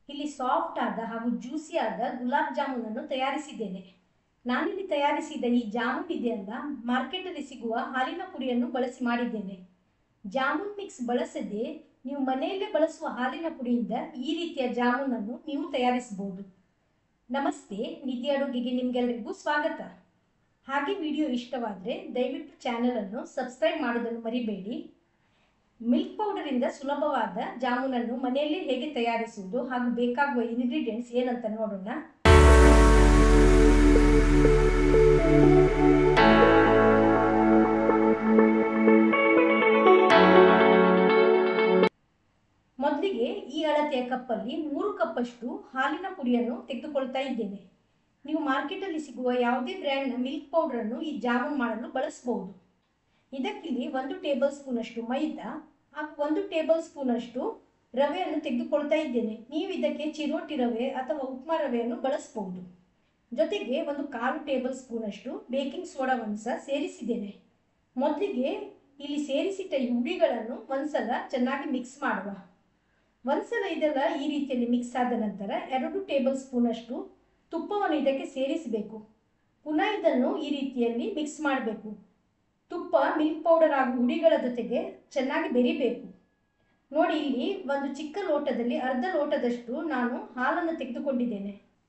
ಇಲ್ಲಿ ಸಾಫ್ಟ್ ಆದ ಹಾಗೂ ಜ್ಯೂಸಿ ಆದ ಗುಲಾಬ್ ಜಾಮೂನನ್ನು ತಯಾರಿಸಿದ್ದೇನೆ ನಾನಿಲ್ಲಿ ತಯಾರಿಸಿದ ಈ ಜಾಮೂನ್ ಇದೆಯಲ್ಲ ಮಾರ್ಕೆಟಲ್ಲಿ ಸಿಗುವ ಹಾಲಿನ ಪುಡಿಯನ್ನು ಬಳಸಿ ಮಾಡಿದ್ದೇನೆ ಜಾಮೂನ್ ಮಿಕ್ಸ್ ಬಳಸದೆ ನೀವು ಮನೆಯಲ್ಲೇ ಬಳಸುವ ಹಾಲಿನ ಪುಡಿಯಿಂದ ಈ ರೀತಿಯ ಜಾಮೂನನ್ನು ನೀವು ತಯಾರಿಸಬಹುದು ನಮಸ್ತೆ ನಿಧಿ ಅಡುಗೆಗೆ ನಿಮಗೆಲ್ಲರಿಗೂ ಸ್ವಾಗತ ಹಾಗೆ ವಿಡಿಯೋ ಇಷ್ಟವಾದರೆ ದಯವಿಟ್ಟು ಚಾನಲನ್ನು ಸಬ್ಸ್ಕ್ರೈಬ್ ಮಾಡೋದನ್ನು ಮರಿಬೇಡಿ ಮಿಲ್ಕ್ ಪೌಡರಿಂದ ಸುಲಭವಾದ ಜಾಮೂನನ್ನು ಮನೆಯಲ್ಲೇ ಹೇಗೆ ತಯಾರಿಸುವುದು ಹಾಗೂ ಬೇಕಾಗುವ ಇಂಗ್ರೀಡಿಯೆಂಟ್ಸ್ ಏನಂತ ನೋಡೋಣ ಮೊದಲಿಗೆ ಈ ಅಳತೆಯ ಕಪ್ಪಲ್ಲಿ ಮೂರು ಕಪ್ಪಷ್ಟು ಹಾಲಿನ ಪುಡಿಯನ್ನು ತೆಗೆದುಕೊಳ್ತಾ ಇದ್ದೇನೆ ನೀವು ಮಾರ್ಕೆಟಲ್ಲಿ ಸಿಗುವ ಯಾವುದೇ ಬ್ರ್ಯಾಂಡ್ನ ಮಿಲ್ಕ್ ಪೌಡರನ್ನು ಈ ಜಾಮೂನ್ ಮಾಡಲು ಬಳಸಬಹುದು ಇದಕ್ಕಿಲ್ಲಿ ಒಂದು ಟೇಬಲ್ ಸ್ಪೂನಷ್ಟು ಮೈದಾ ಹಾಗೂ ಒಂದು ಟೇಬಲ್ ಸ್ಪೂನಷ್ಟು ರವೆಯನ್ನು ತೆಗೆದುಕೊಳ್ತಾ ಇದ್ದೇನೆ ನೀವು ಇದಕ್ಕೆ ಚಿರೋಟಿ ರವೆ ಅಥವಾ ಉಪ್ಮಾ ರವೆಯನ್ನು ಬಳಸಬಹುದು ಜೊತೆಗೆ ಒಂದು ಕಾಲು ಟೇಬಲ್ ಸ್ಪೂನಷ್ಟು ಬೇಕಿಂಗ್ ಸೋಡಾವನ್ನು ಸಹ ಸೇರಿಸಿದ್ದೇನೆ ಮೊದಲಿಗೆ ಇಲ್ಲಿ ಸೇರಿಸಿಟ್ಟ ಈ ಹುಡಿಗಳನ್ನು ಒಂದ್ಸಲ ಚೆನ್ನಾಗಿ ಮಿಕ್ಸ್ ಮಾಡುವ ಒಂದ್ಸಲ ಇದೆಲ್ಲ ಈ ರೀತಿಯಲ್ಲಿ ಮಿಕ್ಸ್ ಆದ ನಂತರ ಎರಡು ಟೇಬಲ್ ಸ್ಪೂನಷ್ಟು ತುಪ್ಪವನ್ನು ಇದಕ್ಕೆ ಸೇರಿಸಬೇಕು ಪುನಃ ಇದನ್ನು ಈ ರೀತಿಯಲ್ಲಿ ಮಿಕ್ಸ್ ಮಾಡಬೇಕು ತುಪ್ಪ ಮಿಲ್ಕ್ ಪೌಡರ್ ಹಾಗೂ ಹುಡಿಗಳ ಜೊತೆಗೆ ಚೆನ್ನಾಗಿ ಬೆರಿಬೇಕು ನೋಡಿ ಇಲ್ಲಿ ಒಂದು ಚಿಕ್ಕ ಲೋಟದಲ್ಲಿ ಅರ್ಧ ಲೋಟದಷ್ಟು ನಾನು ಹಾಲನ್ನು ತೆಗೆದುಕೊಂಡಿದ್ದೇನೆ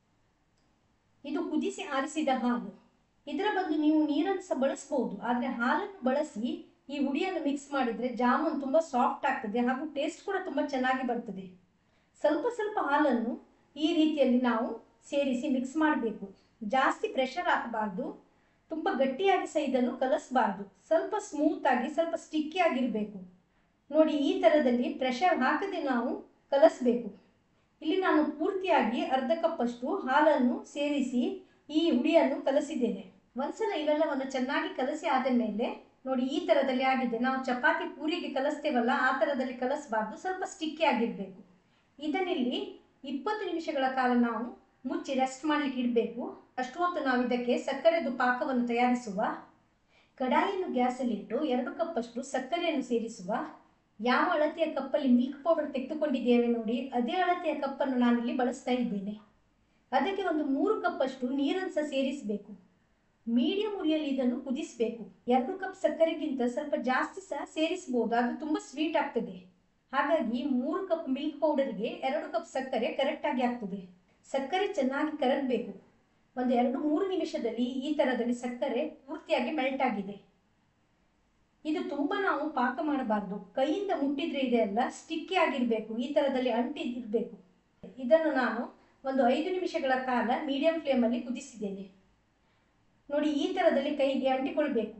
ಇದು ಕುದಿಸಿ ಆರಿಸಿದ ಹಾಲು ಇದರ ಬದಲು ನೀವು ನೀರನ್ನು ಸಹ ಬಳಸ್ಬೋದು ಆದರೆ ಹಾಲನ್ನು ಬಳಸಿ ಈ ಹುಡಿಯನ್ನು ಮಿಕ್ಸ್ ಮಾಡಿದರೆ ಜಾಮೂನ್ ತುಂಬ ಸಾಫ್ಟ್ ಆಗ್ತದೆ ಹಾಗೂ ಟೇಸ್ಟ್ ಕೂಡ ತುಂಬ ಚೆನ್ನಾಗಿ ಬರ್ತದೆ ಸ್ವಲ್ಪ ಸ್ವಲ್ಪ ಹಾಲನ್ನು ಈ ರೀತಿಯಲ್ಲಿ ನಾವು ಸೇರಿಸಿ ಮಿಕ್ಸ್ ಮಾಡಬೇಕು ಜಾಸ್ತಿ ಪ್ರೆಷರ್ ಹಾಕಬಾರ್ದು ತುಂಬ ಗಟ್ಟಿಯಾಗಿ ಸಹ ಇದನ್ನು ಕಲಿಸಬಾರ್ದು ಸ್ವಲ್ಪ ಸ್ಮೂತಾಗಿ ಸ್ವಲ್ಪ ಸ್ಟಿಕ್ಕಿ ಆಗಿರಬೇಕು ನೋಡಿ ಈ ಥರದಲ್ಲಿ ಪ್ರೆಷರ್ ಹಾಕದೆ ನಾವು ಕಲಿಸ್ಬೇಕು ಇಲ್ಲಿ ನಾನು ಪೂರ್ತಿಯಾಗಿ ಅರ್ಧ ಕಪ್ಪಷ್ಟು ಹಾಲನ್ನು ಸೇರಿಸಿ ಈ ಹುಡಿಯನ್ನು ಕಲಸಿದ್ದೇನೆ ಒಂದ್ಸಲ ಇವೆಲ್ಲವನ್ನು ಚೆನ್ನಾಗಿ ಕಲಸಿ ಆದ ಮೇಲೆ ನೋಡಿ ಈ ಥರದಲ್ಲಿ ಆಗಿದೆ ನಾವು ಚಪಾತಿ ಪೂರಿಗೆ ಕಲಿಸ್ತೇವಲ್ಲ ಆ ಥರದಲ್ಲಿ ಕಲಿಸಬಾರ್ದು ಸ್ವಲ್ಪ ಸ್ಟಿಕ್ಕಿ ಆಗಿರಬೇಕು ಇದನ್ನಿಲ್ಲಿ ಇಪ್ಪತ್ತು ನಿಮಿಷಗಳ ಕಾಲ ನಾವು ಮುಚ್ಚಿ ರೆಸ್ಟ್ ಮಾಡಲಿಕ್ಕೆ ಇಡಬೇಕು ಅಷ್ಟು ಹೊತ್ತು ನಾವು ಇದಕ್ಕೆ ಸಕ್ಕರೆದು ಪಾಕವನ್ನು ತಯಾರಿಸುವ ಕಡಾಯಿಯನ್ನು ಗ್ಯಾಸಲ್ಲಿಟ್ಟು ಎರಡು ಕಪ್ಪಷ್ಟು ಸಕ್ಕರೆಯನ್ನು ಸೇರಿಸುವ ಯಾವ ಅಳತೆಯ ಕಪ್ಪಲ್ಲಿ ಮಿಲ್ಕ್ ಪೌಡರ್ ತೆಗೆದುಕೊಂಡಿದ್ದೇವೆ ನೋಡಿ ಅದೇ ಅಳತೆಯ ಕಪ್ಪನ್ನು ನಾನಿಲ್ಲಿ ಬಳಸ್ತಾ ಇದ್ದೇನೆ ಅದಕ್ಕೆ ಒಂದು ಮೂರು ಕಪ್ಪಷ್ಟು ನೀರನ್ನು ಸಹ ಸೇರಿಸಬೇಕು ಮೀಡಿಯಂ ಉರಿಯಲ್ಲಿ ಇದನ್ನು ಕುದಿಸಬೇಕು ಎರಡು ಕಪ್ ಸಕ್ಕರೆಗಿಂತ ಸ್ವಲ್ಪ ಜಾಸ್ತಿ ಸಹ ಸೇರಿಸಬಹುದು ಅದು ತುಂಬ ಸ್ವೀಟ್ ಆಗ್ತದೆ ಹಾಗಾಗಿ ಮೂರು ಕಪ್ ಮಿಲ್ಕ್ ಪೌಡರ್ಗೆ ಎರಡು ಕಪ್ ಸಕ್ಕರೆ ಕರೆಕ್ಟಾಗಿ ಆಗ್ತದೆ ಸಕ್ಕರೆ ಚೆನ್ನಾಗಿ ಕರಗಬೇಕು ಒಂದು ಎರಡು ಮೂರು ನಿಮಿಷದಲ್ಲಿ ಈ ಥರದಲ್ಲಿ ಸಕ್ಕರೆ ಪೂರ್ತಿಯಾಗಿ ಮೆಲ್ಟ್ ಆಗಿದೆ ಇದು ತುಂಬ ನಾವು ಪಾಕ ಮಾಡಬಾರ್ದು ಕೈಯಿಂದ ಮುಟ್ಟಿದ್ರೆ ಇದೆಲ್ಲ ಸ್ಟಿಕ್ಕಿ ಆಗಿರಬೇಕು ಈ ಥರದಲ್ಲಿ ಅಂಟಿದಿರಬೇಕು ಇದನ್ನು ನಾನು ಒಂದು ಐದು ನಿಮಿಷಗಳ ಕಾಲ ಮೀಡಿಯಂ ಫ್ಲೇಮಲ್ಲಿ ಕುದಿಸಿದ್ದೇನೆ ನೋಡಿ ಈ ಥರದಲ್ಲಿ ಕೈಗೆ ಅಂಟಿಕೊಳ್ಬೇಕು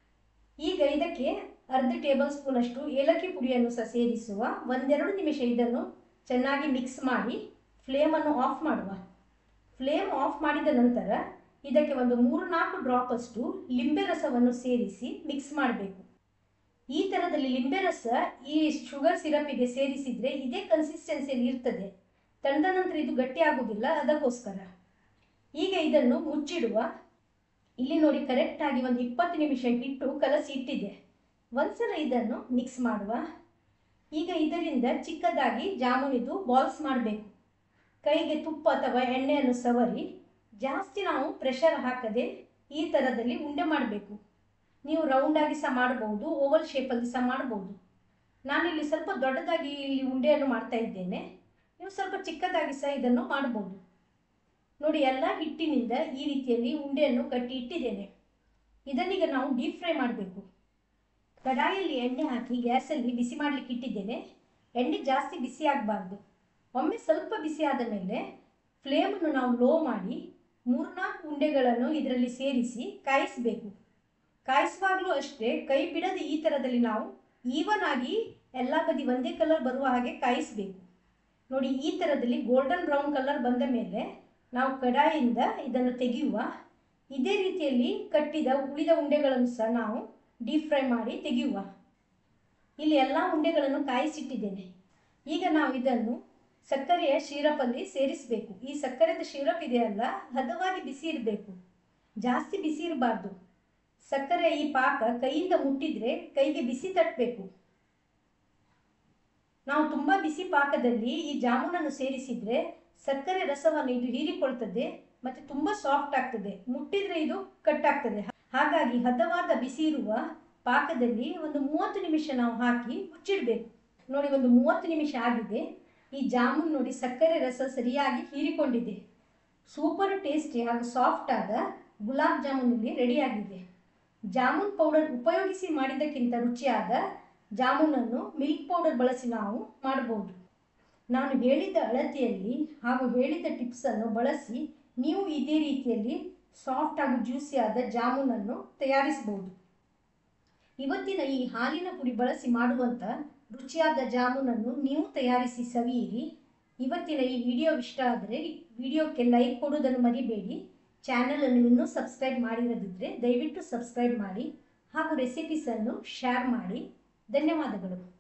ಈಗ ಇದಕ್ಕೆ ಅರ್ಧ ಟೇಬಲ್ ಸ್ಪೂನಷ್ಟು ಏಲಕ್ಕಿ ಪುಡಿಯನ್ನು ಸಹ ಸೇರಿಸುವ ಒಂದೆರಡು ನಿಮಿಷ ಇದನ್ನು ಚೆನ್ನಾಗಿ ಮಿಕ್ಸ್ ಮಾಡಿ ಫ್ಲೇಮನ್ನು ಆಫ್ ಮಾಡುವ ಫ್ಲೇಮ್ ಆಫ್ ಮಾಡಿದ ನಂತರ ಇದಕ್ಕೆ ಒಂದು ಮೂರು ನಾಲ್ಕು ಡ್ರಾಪಷ್ಟು ಲಿಂಬೆ ರಸವನ್ನು ಸೇರಿಸಿ ಮಿಕ್ಸ್ ಮಾಡಬೇಕು ಈ ಥರದಲ್ಲಿ ಲಿಂಬೆ ರಸ ಈ ಶುಗರ್ ಸಿರಪಿಗೆ ಸೇರಿಸಿದರೆ ಇದೇ ಕನ್ಸಿಸ್ಟೆನ್ಸಿಯಲ್ಲಿ ಇರ್ತದೆ ತಂದ ನಂತರ ಇದು ಗಟ್ಟಿ ಆಗುವುದಿಲ್ಲ ಅದಕ್ಕೋಸ್ಕರ ಈಗ ಇದನ್ನು ಮುಚ್ಚಿಡುವ ಇಲ್ಲಿ ನೋಡಿ ಕರೆಕ್ಟಾಗಿ ಒಂದು ಇಪ್ಪತ್ತು ನಿಮಿಷ ಇಟ್ಟು ಕಲಸಿ ಇಟ್ಟಿದೆ ಒಂದ್ಸಲ ಇದನ್ನು ಮಿಕ್ಸ್ ಮಾಡುವ ಈಗ ಇದರಿಂದ ಚಿಕ್ಕದಾಗಿ ಜಾಮೂನಿದು ಬಾಲ್ಸ್ ಮಾಡಬೇಕು ಕೈಗೆ ತುಪ್ಪ ಅಥವಾ ಎಣ್ಣೆಯನ್ನು ಸವರಿ ಜಾಸ್ತಿ ನಾವು ಪ್ರೆಷರ್ ಹಾಕದೆ ಈ ಥರದಲ್ಲಿ ಉಂಡೆ ಮಾಡಬೇಕು ನೀವು ರೌಂಡಾಗಿ ಸಹ ಮಾಡ್ಬೋದು ಓವಲ್ ಶೇಪಲ್ಲಿ ಸಹ ಮಾಡ್ಬೋದು ನಾನಿಲ್ಲಿ ಸ್ವಲ್ಪ ದೊಡ್ಡದಾಗಿ ಇಲ್ಲಿ ಉಂಡೆಯನ್ನು ಮಾಡ್ತಾ ಇದ್ದೇನೆ ನೀವು ಸ್ವಲ್ಪ ಚಿಕ್ಕದಾಗಿ ಸಹ ಇದನ್ನು ಮಾಡ್ಬೋದು ನೋಡಿ ಎಲ್ಲ ಹಿಟ್ಟಿನಿಂದ ಈ ರೀತಿಯಲ್ಲಿ ಉಂಡೆಯನ್ನು ಕಟ್ಟಿ ಇಟ್ಟಿದ್ದೇನೆ ಇದನ್ನೀಗ ನಾವು ಡೀಪ್ ಫ್ರೈ ಮಾಡಬೇಕು ಕಡಾಯಲ್ಲಿ ಎಣ್ಣೆ ಹಾಕಿ ಗ್ಯಾಸಲ್ಲಿ ಬಿಸಿ ಮಾಡಲಿಕ್ಕೆ ಇಟ್ಟಿದ್ದೇನೆ ಎಣ್ಣೆ ಜಾಸ್ತಿ ಬಿಸಿ ಆಗಬಾರ್ದು ಒಮ್ಮೆ ಸ್ವಲ್ಪ ಬಿಸಿ ಆದ ಮೇಲೆ ಫ್ಲೇಮನ್ನು ನಾವು ಲೋ ಮಾಡಿ ಮೂರ್ನಾಲ್ಕು ಉಂಡೆಗಳನ್ನು ಇದರಲ್ಲಿ ಸೇರಿಸಿ ಕಾಯಿಸಬೇಕು ಕಾಯಿಸುವಾಗಲೂ ಅಷ್ಟೇ ಕೈ ಬಿಡದೆ ಈ ಥರದಲ್ಲಿ ನಾವು ಈವನ್ ಆಗಿ ಎಲ್ಲ ಬದಿ ಒಂದೇ ಕಲರ್ ಬರುವ ಹಾಗೆ ಕಾಯಿಸಬೇಕು ನೋಡಿ ಈ ಥರದಲ್ಲಿ ಗೋಲ್ಡನ್ ಬ್ರೌನ್ ಕಲರ್ ಬಂದ ಮೇಲೆ ನಾವು ಕಡಾಯಿಯಿಂದ ಇದನ್ನು ತೆಗೆಯುವ ಇದೇ ರೀತಿಯಲ್ಲಿ ಕಟ್ಟಿದ ಉಳಿದ ಉಂಡೆಗಳನ್ನು ಸಹ ನಾವು ಡೀಪ್ ಫ್ರೈ ಮಾಡಿ ತೆಗೆಯುವ ಇಲ್ಲಿ ಎಲ್ಲ ಉಂಡೆಗಳನ್ನು ಕಾಯಿಸಿಟ್ಟಿದ್ದೇನೆ ಈಗ ನಾವು ಇದನ್ನು ಸಕ್ಕರೆಯ ಶಿರಪಲ್ಲಿ ಸೇರಿಸಬೇಕು ಈ ಸಕ್ಕರೆದ ಶಿರಪ್ ಇದೆಯಲ್ಲ ಹದವಾಗಿ ಬಿಸಿ ಇರಬೇಕು ಜಾಸ್ತಿ ಬಿಸಿ ಇರಬಾರ್ದು ಸಕ್ಕರೆ ಈ ಪಾಕ ಕೈಯಿಂದ ಮುಟ್ಟಿದ್ರೆ ಕೈಗೆ ಬಿಸಿ ತಟ್ಟಬೇಕು ನಾವು ತುಂಬ ಬಿಸಿ ಪಾಕದಲ್ಲಿ ಈ ಜಾಮೂನನ್ನು ಸೇರಿಸಿದರೆ ಸಕ್ಕರೆ ರಸವನ್ನು ಇದು ಹೀರಿಕೊಳ್ತದೆ ಮತ್ತು ತುಂಬ ಸಾಫ್ಟ್ ಆಗ್ತದೆ ಮುಟ್ಟಿದರೆ ಇದು ಕಟ್ಟಾಗ್ತದೆ ಹಾಗಾಗಿ ಹದವಾದ ಬಿಸಿ ಇರುವ ಪಾಕದಲ್ಲಿ ಒಂದು ಮೂವತ್ತು ನಿಮಿಷ ನಾವು ಹಾಕಿ ಮುಚ್ಚಿಡಬೇಕು ನೋಡಿ ಒಂದು ಮೂವತ್ತು ನಿಮಿಷ ಆಗಿದೆ ಈ ಜಾಮೂನ್ ನೋಡಿ ಸಕ್ಕರೆ ರಸ ಸರಿಯಾಗಿ ಹೀರಿಕೊಂಡಿದೆ ಸೂಪರ್ ಟೇಸ್ಟಿ ಹಾಗೂ ಸಾಫ್ಟ್ ಆದ ಗುಲಾಬ್ ಜಾಮೂನ್ ಇಲ್ಲಿ ರೆಡಿಯಾಗಿದೆ ಜಾಮೂನ್ ಪೌಡರ್ ಉಪಯೋಗಿಸಿ ಮಾಡಿದ್ದಕ್ಕಿಂತ ರುಚಿಯಾದ ಜಾಮೂನನ್ನು ಮಿಲ್ಕ್ ಪೌಡರ್ ಬಳಸಿ ನಾವು ಮಾಡಬಹುದು ನಾನು ಹೇಳಿದ ಅಳತೆಯಲ್ಲಿ ಹಾಗೂ ಹೇಳಿದ ಟಿಪ್ಸನ್ನು ಬಳಸಿ ನೀವು ಇದೇ ರೀತಿಯಲ್ಲಿ ಸಾಫ್ಟ್ ಹಾಗೂ ಜ್ಯೂಸಿಯಾದ ಜಾಮೂನನ್ನು ತಯಾರಿಸಬಹುದು ಇವತ್ತಿನ ಈ ಹಾಲಿನ ಪುಡಿ ಬಳಸಿ ಮಾಡುವಂಥ ರುಚಿಯಾದ ಜಾಮೂನನ್ನು ನೀವು ತಯಾರಿಸಿ ಸವಿಯಿರಿ ಇವತ್ತಿನ ಈ ವಿಡಿಯೋ ಇಷ್ಟ ಆದರೆ ವಿಡಿಯೋಕ್ಕೆ ಲೈಕ್ ಕೊಡೋದನ್ನು ಮರಿಬೇಡಿ ಚಾನಲನ್ನು ಇನ್ನೂ ಸಬ್ಸ್ಕ್ರೈಬ್ ಮಾಡಿರದಿದ್ದರೆ ದಯವಿಟ್ಟು ಸಬ್ಸ್ಕ್ರೈಬ್ ಮಾಡಿ ಹಾಗೂ ರೆಸಿಪೀಸನ್ನು ಶೇರ್ ಮಾಡಿ ಧನ್ಯವಾದಗಳು